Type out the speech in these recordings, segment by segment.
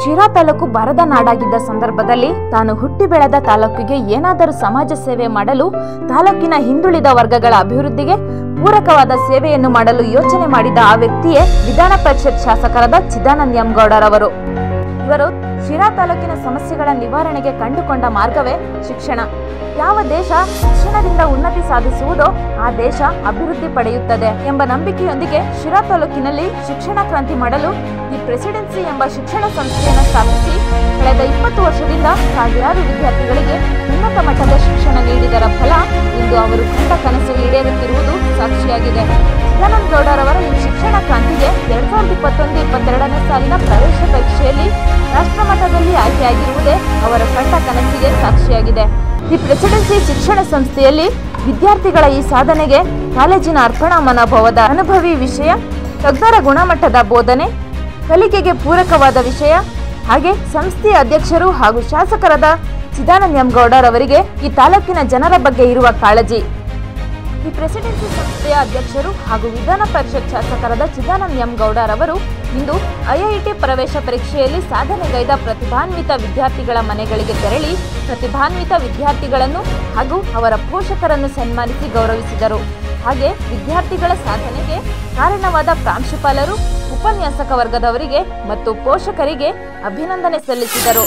ಶಿರಾ ತಾಲೂಕು ಬರದ ನಾಡಾಗಿದ್ದ ಸಂದರ್ಭದಲ್ಲಿ ತಾನು ಹುಟ್ಟಿ ಬೆಳೆದ ತಾಲೂಕಿಗೆ ಏನಾದರೂ ಸಮಾಜ ಸೇವೆ ಮಾಡಲು ತಾಲೂಕಿನ ಹಿಂದುಳಿದ ವರ್ಗಗಳ ಅಭಿವೃದ್ಧಿಗೆ ಪೂರಕವಾದ ಸೇವೆಯನ್ನು ಮಾಡಲು ಯೋಚನೆ ಮಾಡಿದ ಆ ವ್ಯಕ್ತಿಯೇ ವಿಧಾನ ಪರಿಷತ್ ಶಾಸಕರಾದ ಚಿದಾನಂದ ಎಂ ಗೌಡರವರು ಇವರು ಶಿರಾ ತಾಲೂಕಿನ ಸಮಸ್ಯೆಗಳ ನಿವಾರಣೆಗೆ ಕಂಡುಕೊಂಡ ಮಾರ್ಗವೇ ಶಿಕ್ಷಣ ಯಾವ ದೇಶ ಶಿಕ್ಷಣದಿಂದ ಉನ್ನತಿ ಸಾಧಿಸುವುದೋ ಆ ದೇಶ ಅಭಿವೃದ್ಧಿ ಪಡೆಯುತ್ತದೆ ಎಂಬ ನಂಬಿಕೆಯೊಂದಿಗೆ ಶಿರಾ ತಾಲೂಕಿನಲ್ಲಿ ಶಿಕ್ಷಣ ಕ್ರಾಂತಿ ಮಾಡಲು ಈ ಪ್ರೆಸಿಡೆನ್ಸಿ ಎಂಬ ಶಿಕ್ಷಣ ಸಂಸ್ಥೆಯನ್ನು ಸ್ಥಾಪಿಸಿ ಕಳೆದ ಇಪ್ಪತ್ತು ವರ್ಷದಿಂದ ಸಾವಿರಾರು ವಿದ್ಯಾರ್ಥಿಗಳಿಗೆ ಉನ್ನತ ಮಟ್ಟದ ಶಿಕ್ಷಣ ನೀಡಿದರ ಫಲ ಇಂದು ಅವರು ಕಂಡ ಕನಸು ಈಡೇರುತ್ತಿರುವುದು ಸಾಕ್ಷಿಯಾಗಿದೆ ಸದಾನಂದ ಗೌಡರವರ ಈ ಶಿಕ್ಷಣ ಕ್ರಾಂತಿಗೆ ಎರಡ್ ಸಾವಿರದ ಇಪ್ಪತ್ತೊಂದು ಇಪ್ಪತ್ತೆರಡನೇ ಸಾಲಿನ ಪ್ರವೇಶ ಪರೀಕ್ಷೆಯಲ್ಲಿ ರಾಷ್ಟ್ರಮಟ್ಟದಲ್ಲಿ ಆಯ್ಕೆಯಾಗಿರುವುದೇ ಅವರ ಕಂಡ ಕನಸಿಗೆ ಸಾಕ್ಷಿಯಾಗಿದೆ ಈ ಪ್ರೆಸಿಡೆನ್ಸಿ ಶಿಕ್ಷಣ ಸಂಸ್ಥೆಯಲ್ಲಿ ವಿದ್ಯಾರ್ಥಿಗಳ ಈ ಸಾಧನೆಗೆ ಕಾಲೇಜಿನ ಅರ್ಪಣಾ ಮನೋಭಾವದ ಅನುಭವಿ ವಿಷಯ ತಜ್ಞರ ಗುಣಮಟ್ಟದ ಬೋಧನೆ ಕಲಿಕೆಗೆ ಪೂರಕವಾದ ವಿಷಯ ಹಾಗೆ ಸಂಸ್ಥೆಯ ಅಧ್ಯಕ್ಷರು ಹಾಗೂ ಶಾಸಕರಾದ ಚಿದಾನಂದ ಎಂ ಗೌಡರವರಿಗೆ ಈ ತಾಲೂಕಿನ ಜನರ ಬಗ್ಗೆ ಇರುವ ಕಾಳಜಿ ಈ ಪ್ರೆಸಿಡೆನ್ಸಿ ಸಂಸ್ಥೆಯ ಅಧ್ಯಕ್ಷರು ಹಾಗೂ ವಿಧಾನ ಪರಿಷತ್ ಶಾಸಕರಾದ ಚಿದಾನಂದ ಎಂ ಗೌಡರವರು ಇಂದು ಐಐಟಿ ಪ್ರವೇಶ ಪರೀಕ್ಷೆಯಲ್ಲಿ ಸಾಧನೆಗೈದ ಪ್ರತಿಭಾನ್ವಿತ ವಿದ್ಯಾರ್ಥಿಗಳ ಮನೆಗಳಿಗೆ ತೆರಳಿ ಪ್ರತಿಭಾನ್ವಿತ ವಿದ್ಯಾರ್ಥಿಗಳನ್ನು ಹಾಗೂ ಅವರ ಪೋಷಕರನ್ನು ಸನ್ಮಾನಿಸಿ ಗೌರವಿಸಿದರು ಹಾಗೆ ವಿದ್ಯಾರ್ಥಿಗಳ ಸಾಧನೆಗೆ ಕಾರಣವಾದ ಪ್ರಾಂಶುಪಾಲರು ಉಪನ್ಯಾಸಕ ವರ್ಗದವರಿಗೆ ಮತ್ತು ಪೋಷಕರಿಗೆ ಅಭಿನಂದನೆ ಸಲ್ಲಿಸಿದರು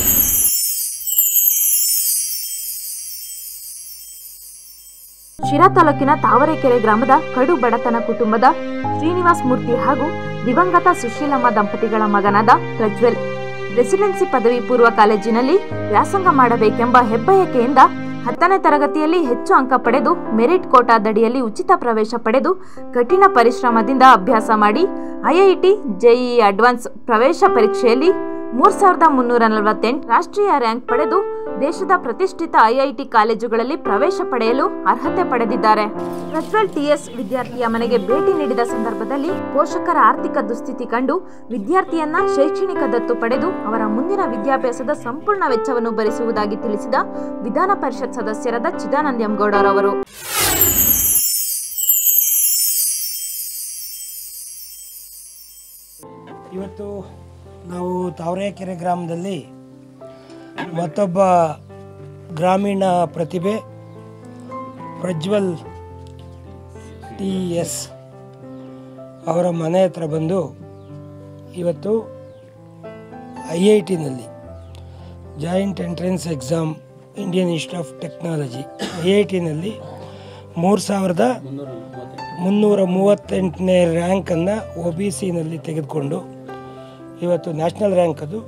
ಶಿರಾ ತಾಲೂಕಿನ ತಾವರೆಕೆರೆ ಗ್ರಾಮದ ಕಡು ಬಡತನ ಕುಟುಂಬದ ಶ್ರೀನಿವಾಸ್ ಮೂರ್ತಿ ಹಾಗೂ ದಿವಂಗತ ಸುಶೀಲಮ್ಮ ದಂಪತಿಗಳ ಮಗನಾದ ಪ್ರಜ್ವಲ್ ರೆಸಿಡೆನ್ಸಿ ಪದವಿ ಪೂರ್ವ ಕಾಲೇಜಿನಲ್ಲಿ ವ್ಯಾಸಂಗ ಮಾಡಬೇಕೆಂಬ ಹೆಬ್ಬಯಕೆಯಿಂದ ಹತ್ತನೇ ತರಗತಿಯಲ್ಲಿ ಹೆಚ್ಚು ಅಂಕ ಪಡೆದು ಮೆರಿಟ್ ಕೋಟಾದಡಿಯಲ್ಲಿ ಉಚಿತ ಪ್ರವೇಶ ಪಡೆದು ಕಠಿಣ ಪರಿಶ್ರಮದಿಂದ ಅಭ್ಯಾಸ ಮಾಡಿ ಐಐಟಿ ಜೆಇಇ ಅಡ್ವಾನ್ಸ್ ಪ್ರವೇಶ ಪರೀಕ್ಷೆಯಲ್ಲಿ ಮೂರ್ ಸಾವಿರದ ಮುನ್ನೂರ ನಲವತ್ತೆಂಟು ರಾಷ್ಟ್ರೀಯ ರ್ಯಾಂಕ್ ಪಡೆದು ದೇಶದ ಪ್ರತಿಷ್ಠಿತ ಐಐಟಿ ಕಾಲೇಜುಗಳಲ್ಲಿ ಪ್ರವೇಶ ಪಡೆಯಲು ಅರ್ಹತೆ ಪಡೆದಿದ್ದಾರೆ ಪ್ರಜ್ವಲ್ ಟಿಎಸ್ ವಿದ್ಯಾರ್ಥಿಯ ಮನೆಗೆ ಭೇಟಿ ನೀಡಿದ ಸಂದರ್ಭದಲ್ಲಿ ಪೋಷಕರ ಆರ್ಥಿಕ ದುಸ್ಥಿತಿ ಕಂಡು ವಿದ್ಯಾರ್ಥಿಯನ್ನ ಶೈಕ್ಷಣಿಕ ದತ್ತು ಪಡೆದು ಅವರ ಮುಂದಿನ ವಿದ್ಯಾಭ್ಯಾಸದ ಸಂಪೂರ್ಣ ವೆಚ್ಚವನ್ನು ಭರಿಸುವುದಾಗಿ ತಿಳಿಸಿದ ವಿಧಾನ ಪರಿಷತ್ ಸದಸ್ಯರಾದ ಚಿದಾನಂದ ಎಂ ಗೌಡರವರು ಇವತ್ತು ನಾವು ತಾವರೆಕೆರೆ ಗ್ರಾಮದಲ್ಲಿ ಮತ್ತೊಬ್ಬ ಗ್ರಾಮೀಣ ಪ್ರತಿಭೆ ಪ್ರಜ್ವಲ್ ಟಿ ಎಸ್ ಅವರ ಮನೆ ಹತ್ರ ಬಂದು ಇವತ್ತು ಐ ಐ ಟಿನಲ್ಲಿ joint entrance exam Indian Institute of Technology I I ಟಿನಲ್ಲಿ ಮೂರು ಸಾವಿರದ ಮುನ್ನೂರ ಮೂವತ್ತೆಂಟನೇ ರ್ಯಾಂಕನ್ನು ಒ ಬಿ ಸಿನಲ್ಲಿ ತೆಗೆದುಕೊಂಡು ಇವತ್ತು ನ್ಯಾಷನಲ್ ರ್ಯಾಂಕ್ ಅದು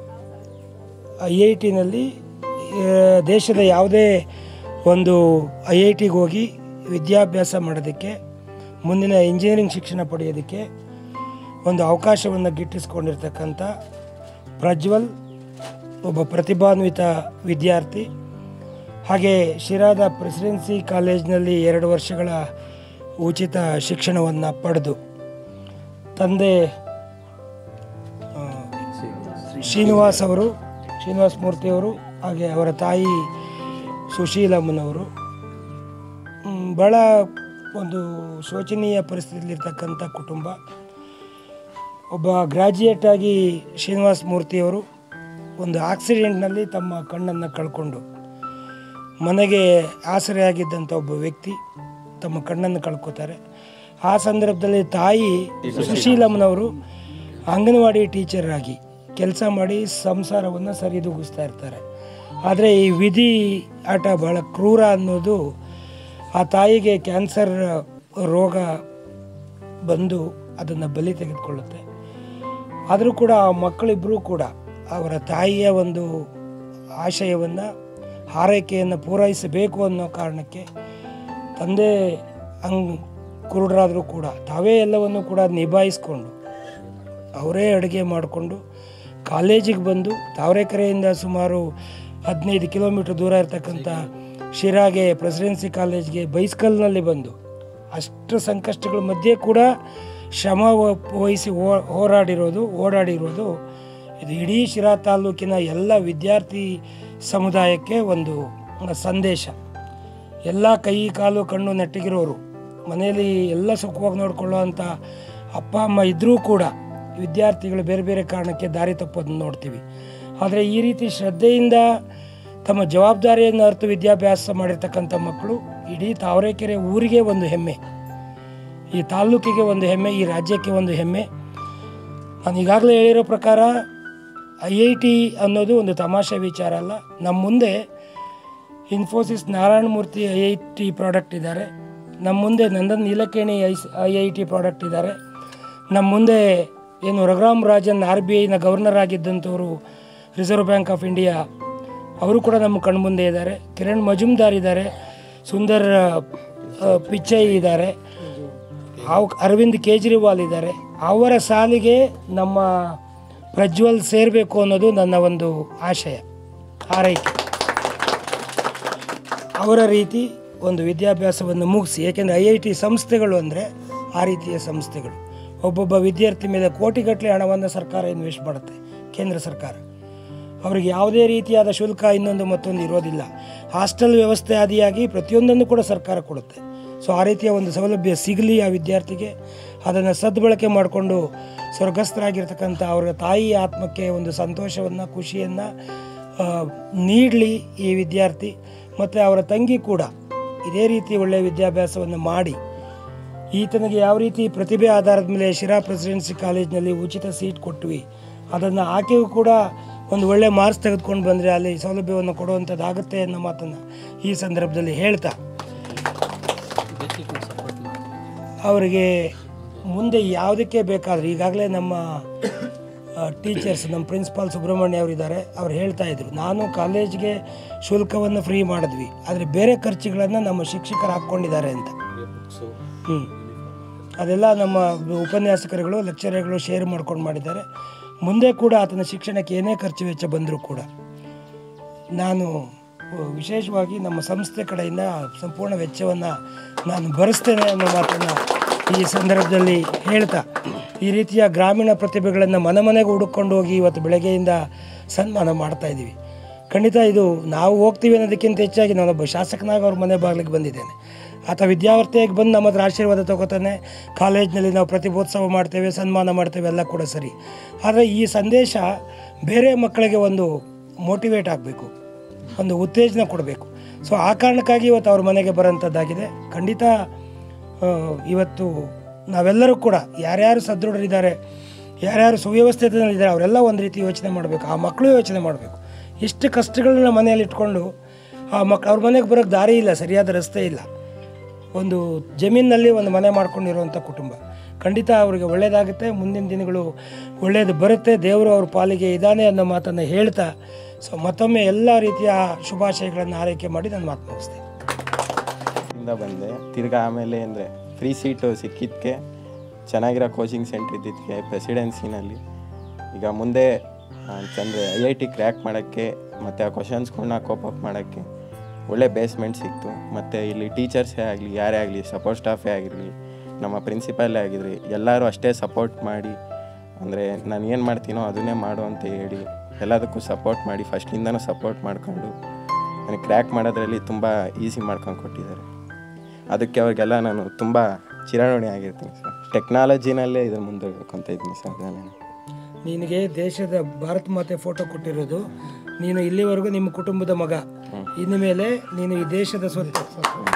ಐ ಐ ಟಿನಲ್ಲಿ ದೇಶದ ಯಾವುದೇ ಒಂದು ಐ ಐ ಟಿಗೆ ಹೋಗಿ ವಿದ್ಯಾಭ್ಯಾಸ ಮಾಡೋದಕ್ಕೆ ಮುಂದಿನ ಇಂಜಿನಿಯರಿಂಗ್ ಶಿಕ್ಷಣ ಪಡೆಯೋದಕ್ಕೆ ಒಂದು ಅವಕಾಶವನ್ನು ಗಿಟ್ಟಿಸ್ಕೊಂಡಿರ್ತಕ್ಕಂಥ ಪ್ರಜ್ವಲ್ ಒಬ್ಬ ಪ್ರತಿಭಾನ್ವಿತ ವಿದ್ಯಾರ್ಥಿ ಹಾಗೆ ಶಿರಾದ ಪ್ರೆಸಿಡೆನ್ಸಿ ಕಾಲೇಜಿನಲ್ಲಿ ಎರಡು ವರ್ಷಗಳ ಉಚಿತ ಶಿಕ್ಷಣವನ್ನು ಪಡೆದು ತಂದೆ ಆ, ಶ್ರೀನಿವಾಸ್ ಅವರು ಶ್ರೀನಿವಾಸ್ ಮೂರ್ತಿಯವರು ಹಾಗೆ ಅವರ ತಾಯಿ ಸುಶೀಲಮ್ಮನವರು ಮ್, ಭಾಳ ಒಂದು ಶೋಚನೀಯ ಪರಿಸ್ಥಿತಿಯಲ್ಲಿರ್ತಕ್ಕಂಥ ಕುಟುಂಬ ಒಬ್ಬ ಗ್ರ್ಯಾಜುಯೇಟ್ ಆಗಿ ಶ್ರೀನಿವಾಸ್ ಮೂರ್ತಿಯವರು ಒಂದು ಆಕ್ಸಿಡೆಂಟ್ನಲ್ಲಿ ತಮ್ಮ ಕಣ್ಣನ್ನು ಕಳ್ಕೊಂಡು ಮನೆಗೆ ಆಸರೆಯಾಗಿದ್ದಂಥ ಒಬ್ಬ ವ್ಯಕ್ತಿ ತಮ್ಮ ಕಣ್ಣನ್ನು ಕಳ್ಕೊತಾರೆ ಆ ಸಂದರ್ಭದಲ್ಲಿ ತಾಯಿ ಸುಶೀಲಮ್ಮನವರು ಅಂಗನವಾಡಿ ಟೀಚರ್ ಆಗಿ ಕೆಲಸ ಮಾಡಿ ಸಂಸಾರವನ್ನು ಸರಿದೂಗಿಸ್ತಾ ಇರ್ತಾರೆ ಆದರೆ ಈ ವಿಧಿ ಆಟ ಭಾಳ ಕ್ರೂರ ಅನ್ನೋದು ಆ ತಾಯಿಗೆ ಕ್ಯಾನ್ಸರ್ ರೋಗ ಬಂದು ಅದನ್ನು ಬಲಿ ತೆಗೆದುಕೊಳ್ಳುತ್ತೆ ಆದರೂ ಕೂಡ ಆ ಮಕ್ಕಳಿಬ್ಬರೂ ಕೂಡ ಅವರ ತಾಯಿಯ ಒಂದು ಆಶಯವನ್ನು ಹಾರೈಕೆಯನ್ನು ಪೂರೈಸಬೇಕು ಅನ್ನೋ ಕಾರಣಕ್ಕೆ ತಂದೆ ಹಂಗ್ ಕುರುಡರಾದರೂ ಕೂಡ ತಾವೇ ಎಲ್ಲವನ್ನು ಕೂಡ ನಿಭಾಯಿಸ್ಕೊಂಡು ಅವರೇ ಅಡುಗೆ ಮಾಡಿಕೊಂಡು ಕಾಲೇಜಿಗೆ ಬಂದು ತಾವರೆಕೆರೆಯಿಂದ ಸುಮಾರು ಹದಿನೈದು ಕಿಲೋಮೀಟ್ರ್ ದೂರ ಇರತಕ್ಕಂಥ ಶಿರಾಗೆ ಪ್ರೆಸಿಡೆನ್ಸಿ ಕಾಲೇಜ್ಗೆ ಬೈಸ್ಕಲ್ನಲ್ಲಿ ಬಂದು ಅಷ್ಟು ಸಂಕಷ್ಟಗಳ ಮಧ್ಯೆ ಕೂಡ ಶ್ರಮ ವ- ವಹಿಸಿ ಓ- ಹೋರಾಡಿರೋದು ಓಡಾಡಿರೋದು ಇದು ಇಡೀ ಶಿರಾ ತಾಲೂಕಿನ ಎಲ್ಲ ವಿದ್ಯಾರ್ಥಿ ಸಮುದಾಯಕ್ಕೆ ಒಂದು ಸಂದೇಶ ಎಲ್ಲ ಕೈ ಕಾಲು ಕಣ್ಣು ನೆಟ್ಟಗಿರೋರು ಮನೆಯಲ್ಲಿ ಎಲ್ಲ ಸುಖವಾಗಿ ನೋಡ್ಕೊಳ್ಳೋವಂಥ ಅಪ್ಪ ಅಮ್ಮ ಇದ್ದರೂ ಕೂಡ ವಿದ್ಯಾರ್ಥಿಗಳು ಬೇರೆ ಬೇರೆ ಕಾರಣಕ್ಕೆ ದಾರಿ ತಪ್ಪೋದನ್ನ ನೋಡ್ತೀವಿ ಆದರೆ ಈ ರೀತಿ ಶ್ರದ್ಧೆಯಿಂದ ತಮ್ಮ ಜವಾಬ್ದಾರಿಯನ್ನು ಅರಿತು ವಿದ್ಯಾಭ್ಯಾಸ ಮಾಡಿರ್ತಕ್ಕಂಥ ಮಕ್ಕಳು ಇಡೀ ತಾವರೆಕೆರೆ ಊರಿಗೆ ಒಂದು ಹೆಮ್ಮೆ ಈ ತಾಲ್ಲೂಕಿಗೆ ಒಂದು ಹೆಮ್ಮೆ ಈ ರಾಜ್ಯಕ್ಕೆ ಒಂದು ಹೆಮ್ಮೆ ನಾನು ಈಗಾಗಲೇ ಹೇಳಿರೋ ಪ್ರಕಾರ ಐ ಐ ಟಿ ಅನ್ನೋದು ಒಂದು ತಮಾಷೆ ವಿಚಾರ ಅಲ್ಲ ನಮ್ಮ ಮುಂದೆ Infosys Narayana Murthy I I T product ಇದ್ದಾರೆ ನಮ್ಮ ಮುಂದೆ Nandan Nilekani I I I T product ಇದ್ದಾರೆ ನಮ್ಮ ಮುಂದೆ ಏನು ರಘುರಾಮ್ ರಾಜನ್ ಆರ್ ಬಿ ಐನ ಗವರ್ನರ್ ಆಗಿದ್ದಂಥವರು ರಿಸರ್ವ್ ಬ್ಯಾಂಕ್ ಆಫ್ ಇಂಡಿಯಾ ಅವರು ಕೂಡ ನಮ್ಮ ಕಣ್ಮುಂದೆ ಇದ್ದಾರೆ ಕಿರಣ್ ಮಜುಮ್ದಾರ್ ಇದ್ದಾರೆ ಸುಂದರ್ ಆ, ಪಿಚ್ಚೈ ಇದ್ದಾರೆ ಅವ್ ಅರವಿಂದ್ ಕೇಜ್ರಿವಾಲ್ ಇದ್ದಾರೆ ಅವರ ಸಾಲಿಗೆ ನಮ್ಮ ಪ್ರಜ್ವಲ್ ಸೇರಬೇಕು ಅನ್ನೋದು ನನ್ನ ಒಂದು ಆಶಯ ಆರೈಕೆ ಅವರ ರೀತಿ ಒಂದು ವಿದ್ಯಾಭ್ಯಾಸವನ್ನು ಮುಗಿಸಿ ಏಕೆಂದರೆ ಐ ಐ ಟಿ ಸಂಸ್ಥೆಗಳು ಅಂದರೆ ಆ ರೀತಿಯ ಸಂಸ್ಥೆಗಳು ಒಬ್ಬೊಬ್ಬ ವಿದ್ಯಾರ್ಥಿ ಮೇಲೆ ಕೋಟಿಗಟ್ಟಲೆ ಹಣವನ್ನು ಸರ್ಕಾರ ಇನ್ವೆಸ್ಟ್ ಮಾಡುತ್ತೆ ಕೇಂದ್ರ ಸರ್ಕಾರ ಅವರಿಗೆ ಯಾವುದೇ ರೀತಿಯಾದ ಶುಲ್ಕ ಇನ್ನೊಂದು ಮತ್ತೊಂದು ಇರೋದಿಲ್ಲ ಹಾಸ್ಟೆಲ್ ವ್ಯವಸ್ಥೆ ಆದಿಯಾಗಿ ಪ್ರತಿಯೊಂದನ್ನು ಕೂಡ ಸರ್ಕಾರ ಕೊಡುತ್ತೆ ಸೊ ಆ ರೀತಿಯ ಒಂದು ಸೌಲಭ್ಯ ಸಿಗಲಿ ಆ ವಿದ್ಯಾರ್ಥಿಗೆ ಅದನ್ನು ಸದ್ಬಳಕೆ ಮಾಡಿಕೊಂಡು ಸ್ವರ್ಗಸ್ಥರಾಗಿರ್ತಕ್ಕಂಥ ಅವರ ತಾಯಿ ಆತ್ಮಕ್ಕೆ ಒಂದು ಸಂತೋಷವನ್ನು ಖುಷಿಯನ್ನು ನೀಡಲಿ ಈ ವಿದ್ಯಾರ್ಥಿ ಮತ್ತು ಅವರ ತಂಗಿ ಕೂಡ ಇದೇ ರೀತಿ ಒಳ್ಳೆಯ ವಿದ್ಯಾಭ್ಯಾಸವನ್ನು ಮಾಡಿ ಈತನಿಗೆ ಯಾವ ರೀತಿ ಪ್ರತಿಭೆ ಆಧಾರದ ಮೇಲೆ ಶಿರಾ ಪ್ರೆಸಿಡೆನ್ಸಿ ಕಾಲೇಜಿನಲ್ಲಿ ಉಚಿತ ಸೀಟ್ ಕೊಟ್ವಿ ಅದನ್ನು ಆಕೆಯೂ ಕೂಡ ಒಂದು ಒಳ್ಳೆ ಮಾರ್ಕ್ಸ್ ತೆಗೆದುಕೊಂಡು ಬಂದರೆ ಅಲ್ಲಿ ಸೌಲಭ್ಯವನ್ನು ಕೊಡುವಂಥದ್ದಾಗುತ್ತೆ ಅನ್ನೋ ಮಾತನ್ನು ಈ ಸಂದರ್ಭದಲ್ಲಿ ಹೇಳ್ತಾ ಅವರಿಗೆ ಮುಂದೆ ಯಾವುದಕ್ಕೆ ಬೇಕಾದರೂ ಈಗಾಗಲೇ ನಮ್ಮ ಟೀಚರ್ಸ್ ನಮ್ಮ ಪ್ರಿನ್ಸಿಪಾಲ್ ಸುಬ್ರಹ್ಮಣ್ಯ ಅವರಿದ್ದಾರೆ ಅವ್ರು ಹೇಳ್ತಾ ಇದ್ರು ನಾನು ಕಾಲೇಜ್ಗೆ ಶುಲ್ಕವನ್ನು ಫ್ರೀ ಮಾಡಿದ್ವಿ ಆದರೆ ಬೇರೆ ಖರ್ಚುಗಳನ್ನು ನಮ್ಮ ಶಿಕ್ಷಕರು ಹಾಕ್ಕೊಂಡಿದ್ದಾರೆ ಅಂತ ಹ್ಞೂ ಅದೆಲ್ಲ ನಮ್ಮ ಉಪನ್ಯಾಸಕರುಗಳು ಲೆಕ್ಚರರ್ಗಳು ಶೇರ್ ಮಾಡ್ಕೊಂಡು ಮಾಡಿದ್ದಾರೆ ಮುಂದೆ ಕೂಡ ಆತನ ಶಿಕ್ಷಣಕ್ಕೆ ಏನೇ ಖರ್ಚು ವೆಚ್ಚ ಬಂದರೂ ಕೂಡ ನಾನು ವಿಶೇಷವಾಗಿ ನಮ್ಮ ಸಂಸ್ಥೆ ಕಡೆಯಿಂದ ಸಂಪೂರ್ಣ ವೆಚ್ಚವನ್ನು ನಾನು ಭರಿಸ್ತೇನೆ ಅನ್ನೋ ಮಾತನ್ನು ಈ ಸಂದರ್ಭದಲ್ಲಿ ಹೇಳ್ತಾ ಈ ರೀತಿಯ ಗ್ರಾಮೀಣ ಪ್ರತಿಭೆಗಳನ್ನು ಮನೆ ಮನೆಗೆ ಹುಡುಕೊಂಡು ಹೋಗಿ ಇವತ್ತು ಬೆಳಗ್ಗೆಯಿಂದ ಸನ್ಮಾನ ಮಾಡ್ತಾ ಇದ್ದೀವಿ ಖಂಡಿತ ಇದು ನಾವು ಹೋಗ್ತೀವಿ ಅನ್ನೋದಕ್ಕಿಂತ ಹೆಚ್ಚಾಗಿ ನಾನೊಬ್ಬ ಶಾಸಕನಾಗಿ ಅವ್ರ ಮನೆ ಬಾಗಿಲಿಗೆ ಬಂದಿದ್ದೇನೆ ಆತ ವಿದ್ಯಾರ್ಥಿಯಾಗಿ ಬಂದು ನಮ್ಮ ಹತ್ರ ಆಶೀರ್ವಾದ ತಗೋತಾನೆ ಕಾಲೇಜ್ನಲ್ಲಿ ನಾವು ಪ್ರತಿಭೋತ್ಸವ ಮಾಡ್ತೇವೆ ಸನ್ಮಾನ ಮಾಡ್ತೇವೆ ಎಲ್ಲ ಕೂಡ ಸರಿ ಆದರೆ ಈ ಸಂದೇಶ ಬೇರೆ ಮಕ್ಕಳಿಗೆ ಒಂದು ಮೋಟಿವೇಟ್ ಆಗಬೇಕು ಒಂದು ಉತ್ತೇಜನ ಕೊಡಬೇಕು ಸೊ ಆ ಕಾರಣಕ್ಕಾಗಿ ಇವತ್ತು ಅವ್ರ ಮನೆಗೆ ಬರೋಂಥದ್ದಾಗಿದೆ ಖಂಡಿತ ಆ, ಇವತ್ತು ನಾವೆಲ್ಲರೂ ಕೂಡ ಯಾರ್ಯಾರು ಸದೃಢರಿದ್ದಾರೆ ಯಾರ್ಯಾರು ಸುವ್ಯವಸ್ಥಿತದಲ್ಲಿದ್ದಾರೆ ಅವರೆಲ್ಲ ಒಂದು ರೀತಿ ಯೋಚನೆ ಮಾಡಬೇಕು ಆ ಮಕ್ಕಳು ಯೋಚನೆ ಮಾಡಬೇಕು ಇಷ್ಟು ಕಷ್ಟಗಳನ್ನ ಮನೆಯಲ್ಲಿ ಇಟ್ಕೊಂಡು ಆ ಮಕ್ ಅವ್ರ ಮನೆಗೆ ಬರೋಕ್ಕೆ ದಾರಿ ಇಲ್ಲ ಸರಿಯಾದ ರಸ್ತೆ ಇಲ್ಲ ಒಂದು ಜಮೀನಿನಲ್ಲಿ ಒಂದು ಮನೆ ಮಾಡ್ಕೊಂಡಿರುವಂಥ ಕುಟುಂಬ ಖಂಡಿತ ಅವರಿಗೆ ಒಳ್ಳೆಯದಾಗುತ್ತೆ ಮುಂದಿನ ದಿನಗಳು ಒಳ್ಳೆಯದು ಬರುತ್ತೆ ದೇವರು ಅವ್ರ ಪಾಲಿಗೆ ಇದ್ದಾನೆ ಅನ್ನೋ ಮಾತನ್ನು ಹೇಳ್ತಾ ಸೊ ಮತ್ತೊಮ್ಮೆ ಎಲ್ಲ ರೀತಿಯ ಶುಭಾಶಯಗಳನ್ನು ಆರೈಕೆ ಮಾಡಿ ನಾನು ಮಾತು ಮುಗಿಸ್ತೇನೆ ಇಂದ ಬಂದೆ ತಿರ್ಗಾ ಆಮೇಲೆ ಅಂದರೆ ಫ್ರೀ ಸೀಟು ಸಿಕ್ಕಿದ್ದಕ್ಕೆ ಚೆನ್ನಾಗಿರೋ ಕೋಚಿಂಗ್ ಸೆಂಟ್ರ್ ಇದ್ದಿದ್ದಕ್ಕೆ ಪ್ರೆಸಿಡೆನ್ಸಿನಲ್ಲಿ ಈಗ ಮುಂದೆ ಅಂತಂದರೆ ಐ ಐ ಟಿ ಕ್ರ್ಯಾಕ್ ಮಾಡೋಕ್ಕೆ ಮತ್ತು ಆ ಕ್ವಶನ್ಸ್ಗಳನ್ನ ಕೋಪ್ ಅಪ್ ಮಾಡೋಕ್ಕೆ ಒಳ್ಳೆ ಬೇಸ್ಮೆಂಟ್ ಸಿಕ್ತು ಮತ್ತು ಇಲ್ಲಿ ಟೀಚರ್ಸೇ ಆಗಲಿ ಯಾರೇ ಆಗಲಿ ಸಪೋರ್ಟ್ ಸ್ಟಾಫೇ ಆಗಿರಲಿ ನಮ್ಮ ಪ್ರಿನ್ಸಿಪಲ್ಲೇ ಆಗಿರಲಿ ಎಲ್ಲರೂ ಅಷ್ಟೇ ಸಪೋರ್ಟ್ ಮಾಡಿ ಅಂದರೆ ನಾನು ಏನು ಮಾಡ್ತೀನೋ ಅದನ್ನೇ ಮಾಡು ಅಂತ ಹೇಳಿ ಎಲ್ಲದಕ್ಕೂ ಸಪೋರ್ಟ್ ಮಾಡಿ ಫಸ್ಟಿಂದನೂ ಸಪೋರ್ಟ್ ಮಾಡ್ಕೊಂಡು ನನಗೆ ಕ್ರ್ಯಾಕ್ ಮಾಡೋದ್ರಲ್ಲಿ ತುಂಬ ಈಸಿ ಮಾಡ್ಕೊಂಡು ಕೊಟ್ಟಿದ್ದಾರೆ ಅದಕ್ಕೆ ಅವ್ರಿಗೆಲ್ಲ ನಾನು ತುಂಬ ಚಿರಋಣಿ ಆಗಿರ್ತೀನಿ ಸರ್ ಟೆಕ್ನಾಲಜಿನಲ್ಲೇ ಇದ್ರ ಮುಂದೋಗ್ಬೇಕು ಅಂತ ಇದ್ದೀನಿ ಸರ್ ನಾನು ನಿನಗೆ ದೇಶದ ಭಾರತ ಮಾತೆ ಫೋಟೋ ಕೊಟ್ಟಿರೋದು ನೀನು ಇಲ್ಲಿವರೆಗೂ ನಿಮ್ಮ ಕುಟುಂಬದ ಮಗ ಇನ್ನು ಮೇಲೆ ನೀನು ಈ ದೇಶದ ಸ್ವತ್ತು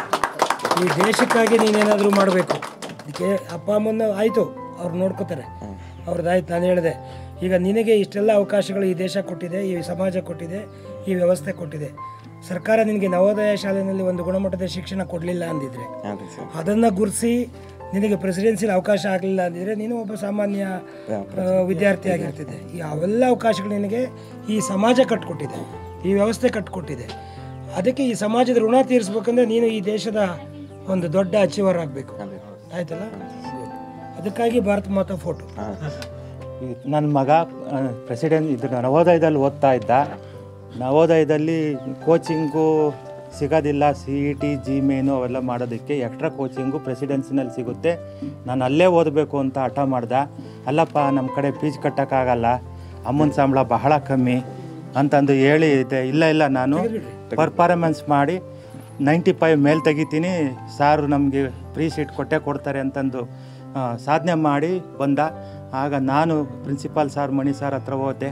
ಈ ದೇಶಕ್ಕಾಗಿ ನೀನೇನಾದರೂ ಮಾಡಬೇಕು ಅದಕ್ಕೆ ಅಪ್ಪ ಅಮ್ಮನ ಆಯಿತು ಅವ್ರು ನೋಡ್ಕೋತಾರೆ ಅವ್ರದ್ದಾಯ್ತು ನಾನು ಹೇಳಿದೆ ಈಗ ನಿನಗೆ ಇಷ್ಟೆಲ್ಲ ಅವಕಾಶಗಳು ಈ ದೇಶ ಕೊಟ್ಟಿದೆ ಈ ಸಮಾಜ ಕೊಟ್ಟಿದೆ ಈ ವ್ಯವಸ್ಥೆ ಕೊಟ್ಟಿದೆ ಸರ್ಕಾರ ನಿನಗೆ ನವೋದಯ ಶಾಲೆಯಲ್ಲಿ ಒಂದು ಗುಣಮಟ್ಟದ ಶಿಕ್ಷಣ ಕೊಡಲಿಲ್ಲ ಅಂದಿದ್ರೆ ಅದೇ ಸರ್ ಅದನ್ನು ಗುರುಸಿ ನಿನಗೆ ಪ್ರೆಸಿಡೆನ್ಸಿಲಿ ಅವಕಾಶ ಆಗಲಿಲ್ಲ ಅಂದಿದ್ರೆ ನೀನು ಒಬ್ಬ ಸಾಮಾನ್ಯ ಆ, ವಿದ್ಯಾರ್ಥಿ ಆಗಿರ್ತಿದ್ದೆ ಈ ಅವೆಲ್ಲ ಅವಕಾಶಗಳು ನಿನಗೆ ಈ ಸಮಾಜ ಕಟ್ಕೊಟ್ಟಿದೆ ಈ ವ್ಯವಸ್ಥೆ ಕಟ್ಕೊಟ್ಟಿದೆ ಅದಕ್ಕೆ ಈ ಸಮಾಜದ ಋಣ ತೀರಿಸ್ಬೇಕಂದ್ರೆ ನೀನು ಈ ದೇಶದ ಒಂದು ದೊಡ್ಡ ಅಚೀವರ್ ಆಗಬೇಕು ಆಯ್ತಲ್ಲ ಅದಕ್ಕಾಗಿ ಭಾರತ ಮಾತಾ ಫೋಟೋ ನನ್ನ ಮಗ ಪ್ರೆಸಿಡೆಂಟ್ ಇದು ನವೋದಯದಲ್ಲಿ ಓದ್ತಾ ಇದ್ದ ನವೋದಯದಲ್ಲಿ ಕೋಚಿಂಗು ಸಿಗೋದಿಲ್ಲ C E T G main ಅವೆಲ್ಲ ಮಾಡೋದಕ್ಕೆ ಎಕ್ಸ್ಟ್ರಾ ಕೋಚಿಂಗು ಪ್ರೆಸಿಡೆನ್ಸಿನಲ್ಲಿ ಸಿಗುತ್ತೆ ನಾನು ಅಲ್ಲೇ ಓದಬೇಕು ಅಂತ ಹಠ ಮಾಡ್ದೆ ಅಲ್ಲಪ್ಪ ನಮ್ಮ ಕಡೆ ಫೀಸ್ ಕಟ್ಟೋಕ್ಕಾಗಲ್ಲ ಅಮ್ಮನ ಸಂಬಳ ಬಹಳ ಕಮ್ಮಿ ಅಂತಂದು ಹೇಳಿ ಇದೆ ಇಲ್ಲ ಇಲ್ಲ ನಾನು ಪರ್ಫಾರ್ಮೆನ್ಸ್ ಮಾಡಿ ನೈಂಟಿ ಫೈವ್ ಮೇಲೆ ತೆಗಿತೀನಿ ಸಾರು ನಮಗೆ ಫ್ರೀ ಸೀಟ್ ಕೊಟ್ಟೇ ಕೊಡ್ತಾರೆ ಅಂತಂದು ಸಾಧನೆ ಮಾಡಿ ಬಂದ ಆಗ ನಾನು ಪ್ರಿನ್ಸಿಪಾಲ್ ಸಾರ್ ಮಣಿ ಸಾರ್ ಹತ್ರ ಹೋದೆ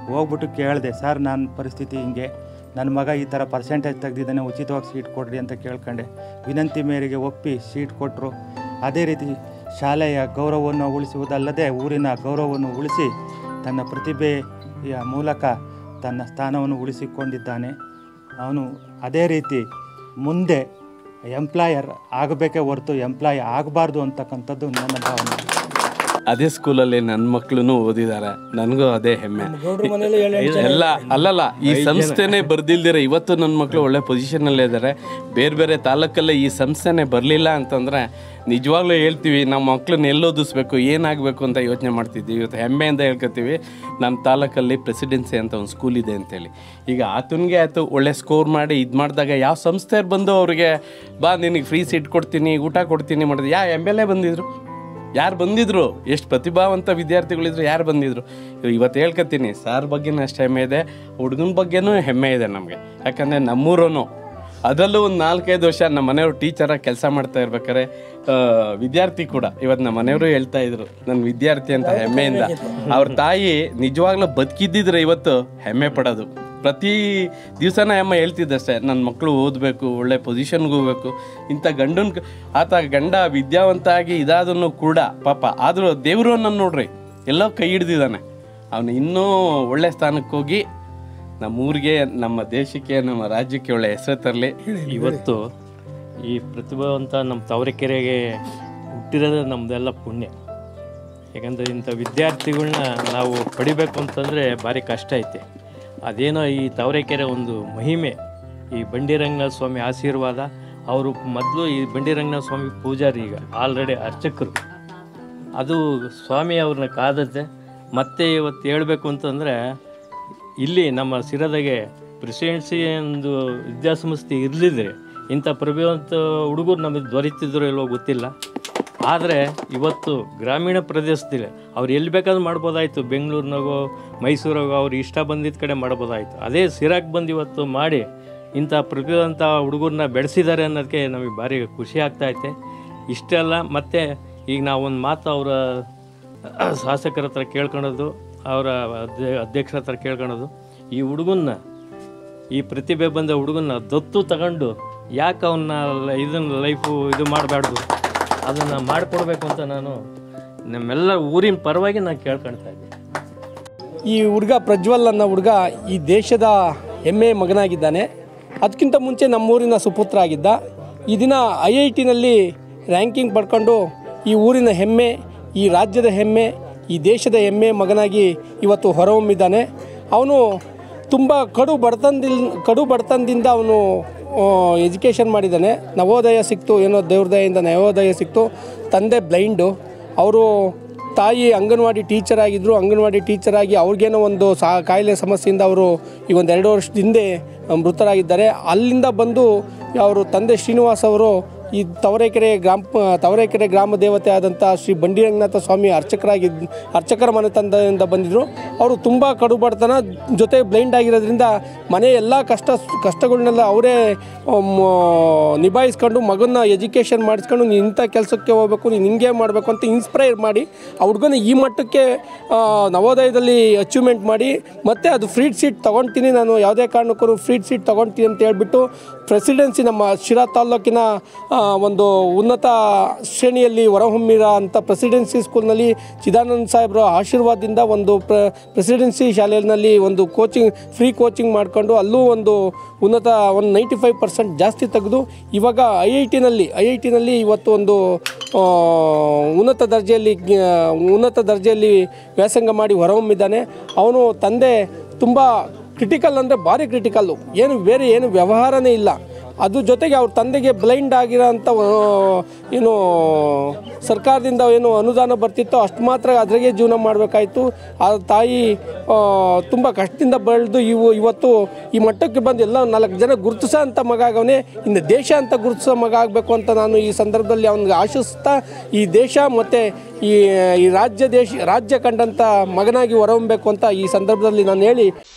ಹೋಗ್ಬಿಟ್ಟು ಕೇಳಿದೆ ಸರ್ ನನ್ನ ಪರಿಸ್ಥಿತಿ ಹಿಂಗೆ ನನ್ನ ಮಗ ಈ ಥರ ಪರ್ಸೆಂಟೇಜ್ ತೆಗೆದಿದ್ದಾನೆ ಉಚಿತವಾಗಿ ಸೀಟ್ ಕೊಡ್ರಿ ಅಂತ ಕೇಳ್ಕೊಂಡೆ ವಿನಂತಿ ಮೇರೆಗೆ ಒಪ್ಪಿ ಸೀಟ್ ಕೊಟ್ಟರು ಅದೇ ರೀತಿ ಶಾಲೆಯ ಗೌರವವನ್ನು ಉಳಿಸುವುದಲ್ಲದೆ ಊರಿನ ಗೌರವವನ್ನು ಉಳಿಸಿ ತನ್ನ ಪ್ರತಿಭೆಯ ಮೂಲಕ ತನ್ನ ಸ್ಥಾನವನ್ನು ಉಳಿಸಿಕೊಂಡಿದ್ದಾನೆ ಅವನು ಅದೇ ರೀತಿ ಮುಂದೆ ಎಂಪ್ಲಾಯರ್ ಆಗಬೇಕೇ ಹೊರತು ಎಂಪ್ಲಾಯ್ ಆಗಬಾರ್ದು ಅಂತಕ್ಕಂಥದ್ದು ನನ್ನ ಭಾವನೆ ಅದೇ ಸ್ಕೂಲಲ್ಲಿ ನನ್ನ ಮಕ್ಕಳು ಓದಿದ್ದಾರೆ ನನಗೂ ಅದೇ ಹೆಮ್ಮೆ ಗೌಡ್ರ ಮನೇಲಿ ಏಳು ಎಂಟು ಎಲ್ಲ ಅಲ್ಲಲ್ಲ ಈ ಸಂಸ್ಥೆನೇ ಬರ್ದಿಲ್ದಿರ ಇವತ್ತು ನನ್ನ ಮಕ್ಕಳು ಒಳ್ಳೆ ಪೊಸಿಷನಲ್ಲೇ ಇದ್ದಾರೆ ಬೇರೆ ಬೇರೆ ತಾಲೂಕಲ್ಲೇ ಈ ಸಂಸ್ಥೆನೇ ಬರಲಿಲ್ಲ ಅಂತಂದರೆ ನಿಜವಾಗ್ಲೂ ಹೇಳ್ತೀವಿ ನಮ್ಮ ಮಕ್ಕಳನ್ನ ಎಲ್ಲಿ ಓದಿಸ್ಬೇಕು ಏನಾಗಬೇಕು ಅಂತ ಯೋಚನೆ ಮಾಡ್ತಿದ್ವಿ ಇವತ್ತು ಹೆಮ್ಮೆಯಿಂದ ಹೇಳ್ಕೊತೀವಿ ನಮ್ಮ ತಾಲೂಕಲ್ಲಿ ಪ್ರೆಸಿಡೆನ್ಸಿ ಅಂತ ಒಂದು ಸ್ಕೂಲ್ ಇದೆ ಅಂತೇಳಿ ಈಗ ಆತನಿಗೆ ಆಯಿತು ಒಳ್ಳೆ ಸ್ಕೋರ್ ಮಾಡಿ ಇದು ಮಾಡಿದಾಗ ಯಾವ ಸಂಸ್ಥೆಯವ್ರು ಬಂದು ಅವ್ರಿಗೆ ಬಾ ನಿನಗೆ ಫ್ರೀ ಸೀಟ್ ಕೊಡ್ತೀನಿ ಊಟ ಕೊಡ್ತೀನಿ ಮಾಡಿದ್ರೆ ಯಾವ ಎಮ್ ಎಲ್ ಎ ಬಂದಿದ್ರು ಯಾರು ಬಂದಿದ್ರು ಎಷ್ಟು ಪ್ರತಿಭಾವಂತ ವಿದ್ಯಾರ್ಥಿಗಳಿದ್ರು ಯಾರು ಬಂದಿದ್ರು ಇವತ್ತು ಹೇಳ್ಕೊತೀನಿ ಸಾರ್ ಬಗ್ಗೆನೂ ಅಷ್ಟು ಹೆಮ್ಮೆ ಇದೆ ಹುಡುಗನ ಬಗ್ಗೆನೂ ಹೆಮ್ಮೆ ಇದೆ ನಮಗೆ ಯಾಕಂದರೆ ನಮ್ಮೂರೂ ಅದರಲ್ಲೂ ಒಂದು ನಾಲ್ಕೈದು ವರ್ಷ ನಮ್ಮ ಮನೆಯವ್ರು ಟೀಚರಾಗಿ ಕೆಲಸ ಮಾಡ್ತಾ ಇರ್ಬೇಕಾದ್ರೆ ಆ, ವಿದ್ಯಾರ್ಥಿ ಕೂಡ ಇವತ್ತು ನಮ್ಮ ಮನೆಯವರು ಹೇಳ್ತಾ ಇದ್ರು ನನ್ನ ವಿದ್ಯಾರ್ಥಿ ಅಂತ ಹೆಮ್ಮೆಯಿಂದ ಅವ್ರ ತಾಯಿ ನಿಜವಾಗ್ಲೂ ಬದುಕಿದ್ದಿದ್ರೆ ಇವತ್ತು ಹೆಮ್ಮೆ ಪಡೋದು ಪ್ರತಿ ದಿವಸನ ಅಮ್ಮ ಹೇಳ್ತಿದ್ದಷ್ಟೇ ನನ್ನ ಮಕ್ಕಳು ಓದಬೇಕು ಒಳ್ಳೆ ಪೊಸಿಷನ್ಗೆ ಹೋಗ್ಬೇಕು ಇಂಥ ಗಂಡನ ಆತ ಗಂಡ ವಿದ್ಯಾವಂತ ಆಗಿ ಇದಾದನ್ನು ಕೂಡ ಪಾಪ ಆದರೂ ದೇವರು ನನ್ನ ನೋಡ್ರಿ ಎಲ್ಲೋ ಕೈ ಹಿಡ್ದಿದ್ದಾನೆ ಅವನು ಇನ್ನೂ ಒಳ್ಳೆ ಸ್ಥಾನಕ್ಕೆ ಹೋಗಿ ನಮ್ಮ ಊರಿಗೆ ನಮ್ಮ ದೇಶಕ್ಕೆ ನಮ್ಮ ರಾಜ್ಯಕ್ಕೆ ಒಳ್ಳೆ ಹೆಸರು ತರಲಿ ಇವತ್ತು ಈ ಪ್ರತಿಭಾವಂತ ನಮ್ಮ ತವರಿಕೆರೆಗೆ ಹುಟ್ಟಿರೋದು ನಮ್ಮದೆಲ್ಲ ಪುಣ್ಯ ಯಾಕಂದರೆ ಇಂಥ ವಿದ್ಯಾರ್ಥಿಗಳ್ನ ನಾವು ಪಡಿಬೇಕು ಅಂತಂದರೆ ಭಾರಿ ಕಷ್ಟ ಐತೆ ಅದೇನೋ ಈ ತವರೆಕೆರೆ ಒಂದು ಮಹಿಮೆ ಈ ಬಂಡಿರಂಗನಾಥ ಸ್ವಾಮಿ ಆಶೀರ್ವಾದ ಅವರು ಮೊದಲು ಈ ಬಂಡಿರಂಗನಾಥ ಸ್ವಾಮಿ ಪೂಜಾರಿ ಈಗ ಆಲ್ರೆಡಿ ಅರ್ಚಕರು ಅದು ಸ್ವಾಮಿ ಅವ್ರನ್ನ ಕಾದತ್ತೆ ಮತ್ತೆ ಇವತ್ತು ಹೇಳಬೇಕು ಅಂತಂದರೆ ಇಲ್ಲಿ ನಮ್ಮ ಸಿರದಾಗೆ ಪ್ರೆಸಿಡೆನ್ಸಿ ಒಂದು ವಿದ್ಯಾಸಂಸ್ಥೆ ಇರಲಿದ್ರೆ ಇಂಥ ಪ್ರತಿಭಾವಂತ ಹುಡುಗರು ನಮಗೆ ದೊರೀತಿದ್ರು ಇಲ್ವೋ ಗೊತ್ತಿಲ್ಲ ಆದರೆ ಇವತ್ತು ಗ್ರಾಮೀಣ ಪ್ರದೇಶದಲ್ಲಿ ಅವ್ರು ಎಲ್ಲಿ ಬೇಕಾದ್ರೂ ಮಾಡ್ಬೋದಾಯಿತು ಬೆಂಗಳೂರಿನಾಗೋ ಮೈಸೂರಾಗೋ ಅವ್ರು ಇಷ್ಟ ಬಂದಿದ್ದ ಕಡೆ ಮಾಡ್ಬೋದಾಯಿತು ಅದೇ ಸಿರಾಕ್ ಬಂದು ಇವತ್ತು ಮಾಡಿ ಇಂಥ ಪ್ರತಿಭಾವಂತ ಹುಡುಗರನ್ನ ಬೆಳೆಸಿದ್ದಾರೆ ಅನ್ನೋದಕ್ಕೆ ನಮಗೆ ಭಾರಿ ಖುಷಿ ಆಗ್ತಾಯಿದೆ ಇಷ್ಟೆಲ್ಲ ಮತ್ತು ಈಗ ನಾವು ಒಂದು ಮಾತು ಅವರ ಶಾಸಕರ ಹತ್ರ ಕೇಳ್ಕೊಳೋದು ಅವರ ಅಧ್ಯ- ಅಧ್ಯಕ್ಷರ ಹತ್ರ ಕೇಳ್ಕೊಳೋದು ಈ ಹುಡುಗನ್ನ ಈ ಪ್ರತಿಭೆ ಬಂದ ಹುಡುಗನ್ನ ದತ್ತು ತಗೊಂಡು ಯಾಕೆ ಅವನ್ನ ಇದನ್ನ ಲೈಫು ಇದು ಮಾಡಬಾರ್ದು ಅದನ್ನು ಮಾಡಿಕೊಡ್ಬೇಕು ಅಂತ ನಾನು ನಮ್ಮೆಲ್ಲ ಊರಿನ ಪರವಾಗಿ ನಾನು ಕೇಳ್ಕೊಳ್ತಾ ಇದ್ದೆ ಈ ಹುಡುಗ ಪ್ರಜ್ವಲ್ ಅನ್ನೋ ಹುಡುಗ ಈ ದೇಶದ ಹೆಮ್ಮೆ ಮಗನಾಗಿದ್ದಾನೆ ಅದಕ್ಕಿಂತ ಮುಂಚೆ ನಮ್ಮೂರಿನ ಸುಪುತ್ರ ಆಗಿದ್ದ ಈ ದಿನ ಐ ಐ ಟಿನಲ್ಲಿ ರ್ಯಾಂಕಿಂಗ್ ಪಡ್ಕೊಂಡು ಈ ಊರಿನ ಹೆಮ್ಮೆ ಈ ರಾಜ್ಯದ ಹೆಮ್ಮೆ ಈ ದೇಶದ ಹೆಮ್ಮೆ ಮಗನಾಗಿ ಇವತ್ತು ಹೊರಹೊಮ್ಮಿದ್ದಾನೆ ಅವನು ತುಂಬ ಕಡು ಬಡತನದಿಂದ ಕಡು ಬಡತನದಿಂದ ಅವನು ಎಜುಕೇಷನ್ ಮಾಡಿದ್ದಾನೆ ನವೋದಯ ಸಿಕ್ತು ಏನೋ ದೇವ್ರ ದಯೆಯಿಂದ ನವೋದಯ ಸಿಕ್ತು ತಂದೆ ಬ್ಲೈಂಡು ಅವರು ತಾಯಿ ಅಂಗನವಾಡಿ ಟೀಚರ್ ಆಗಿದ್ದರು ಅಂಗನವಾಡಿ ಟೀಚರ್ ಆಗಿ ಅವ್ರಿಗೇನೋ ಒಂದು ಸಾ ಕಾಯಿಲೆ ಸಮಸ್ಯೆಯಿಂದ ಅವರು ಈ ಒಂದು ಎರಡು ವರ್ಷದ ಹಿಂದೆ ಮೃತರಾಗಿದ್ದಾರೆ ಅಲ್ಲಿಂದ ಬಂದು ಅವರು ತಂದೆ ಶ್ರೀನಿವಾಸ್ ಅವರು ಈ ತವರೆಕೆರೆ ಗ್ರಾಮ ತವರೆಕೆರೆ ಗ್ರಾಮ ದೇವತೆ ಆದಂಥ ಶ್ರೀ ಬಂಡಿರಂಗನಾಥ ಸ್ವಾಮಿ ಅರ್ಚಕರಾಗಿ ಅರ್ಚಕರ ಮನೆತನದಿಂದ ಬಂದಿದ್ದರು ಅವರು ತುಂಬ ಕಡು ಬಡತನ ಜೊತೆ ಬ್ಲೈಂಡ್ ಆಗಿರೋದ್ರಿಂದ ಮನೆ ಎಲ್ಲ ಕಷ್ಟ ಕಷ್ಟಗಳನ್ನೆಲ್ಲ ಅವರೇ ನಿಭಾಯಿಸ್ಕೊಂಡು ಮಗನ ಎಜುಕೇಷನ್ ಮಾಡಿಸ್ಕೊಂಡು ನೀನು ಇಂಥ ಕೆಲಸಕ್ಕೆ ಹೋಗ್ಬೇಕು ನೀನು ಹಿಂಗೆ ಮಾಡಬೇಕು ಅಂತ ಇನ್ಸ್ಪೈರ್ ಮಾಡಿ ಆ ಹುಡುಗನ ಈ ಮಟ್ಟಕ್ಕೆ ಆ, ನವೋದಯದಲ್ಲಿ ಅಚೀವ್ಮೆಂಟ್ ಮಾಡಿ ಮತ್ತೆ ಅದು ಫ್ರೀ ಸೀಟ್ ತೊಗೊಳ್ತೀನಿ ನಾನು ಯಾವುದೇ ಕಾರಣಕ್ಕೂ ಫ್ರೀ ಸೀಟ್ ತೊಗೊಳ್ತೀನಿ ಅಂತ ಹೇಳ್ಬಿಟ್ಟು ಪ್ರೆಸಿಡೆನ್ಸಿ ನಮ್ಮ ಶಿರಾ ತಾಲ್ಲೂಕಿನ ಆ, ಒಂದು ಉನ್ನತ ಶ್ರೇಣಿಯಲ್ಲಿ ಹೊರಹೊಮ್ಮಿರೋ ಅಂಥ ಪ್ರೆಸಿಡೆನ್ಸಿ ಸ್ಕೂಲ್ನಲ್ಲಿ ಚಿದಾನಂದ ಸಾಹೇಬ್ರ ಆಶೀರ್ವಾದದಿಂದ ಒಂದು ಪ್ರ ಪ್ರೆಸಿಡೆನ್ಸಿ ಶಾಲೆಯಲ್ಲಿ ಒಂದು ಕೋಚಿಂಗ್ ಫ್ರೀ ಕೋಚಿಂಗ್ ಮಾಡಿಕೊಂಡು ಅಲ್ಲೂ ಒಂದು ಉನ್ನತ ಒಂದು ನೈಂಟಿ ಫೈವ್ ಪರ್ಸೆಂಟ್ ಜಾಸ್ತಿ ತೆಗೆದು ಇವಾಗ ಐ ಐ ಟಿನಲ್ಲಿ ಐ ಐ ಟಿನಲ್ಲಿ ಇವತ್ತು ಒಂದು ಆ, ಉನ್ನತ ದರ್ಜೆಯಲ್ಲಿ ಆ, ಉನ್ನತ ದರ್ಜೆಯಲ್ಲಿ ವ್ಯಾಸಂಗ ಮಾಡಿ ಹೊರಹೊಮ್ಮಿದ್ದಾನೆ ಅವನು ತಂದೆ ತುಂಬ ಕ್ರಿಟಿಕಲ್ ಅಂದರೆ ಭಾರಿ ಕ್ರಿಟಿಕಲ್ಲು ಏನು ಬೇರೆ ಏನು ವ್ಯವಹಾರನೇ ಇಲ್ಲ ಅದು ಜೊತೆಗೆ ಅವ್ರ ತಂದೆಗೆ ಬ್ಲೈಂಡ್ ಆಗಿರೋ ಅಂಥ ಏನು ಸರ್ಕಾರದಿಂದ ಏನು ಅನುದಾನ ಬರ್ತಿತ್ತೋ ಅಷ್ಟು ಮಾತ್ರ ಅದ್ರಾಗೆ ಜೀವನ ಮಾಡಬೇಕಾಯ್ತು ಆ ತಾಯಿ ತುಂಬ ಕಷ್ಟದಿಂದ ಬೆಳೆದು ಇವು ಇವತ್ತು ಈ ಮಟ್ಟಕ್ಕೆ ಬಂದು ಎಲ್ಲ ನಾಲ್ಕು ಜನ ಗುರುತಿಸೋ ಅಂಥ ಮಗ ಆಗವನೇ ಇನ್ನು ದೇಶ ಅಂತ ಗುರುತಿಸೋ ಮಗ ಆಗಬೇಕು ಅಂತ ನಾನು ಈ ಸಂದರ್ಭದಲ್ಲಿ ಅವನಿಗೆ ಆಶಿಸ್ತಾ ಈ ದೇಶ ಮತ್ತು ಈ ಈ ರಾಜ್ಯ ದೇಶ ರಾಜ್ಯ ಕಂಡಂಥ ಮಗನಾಗಿ ಹೊರಹೊಮ್ಮಬೇಕು ಅಂತ ಈ ಸಂದರ್ಭದಲ್ಲಿ ನಾನು ಹೇಳಿ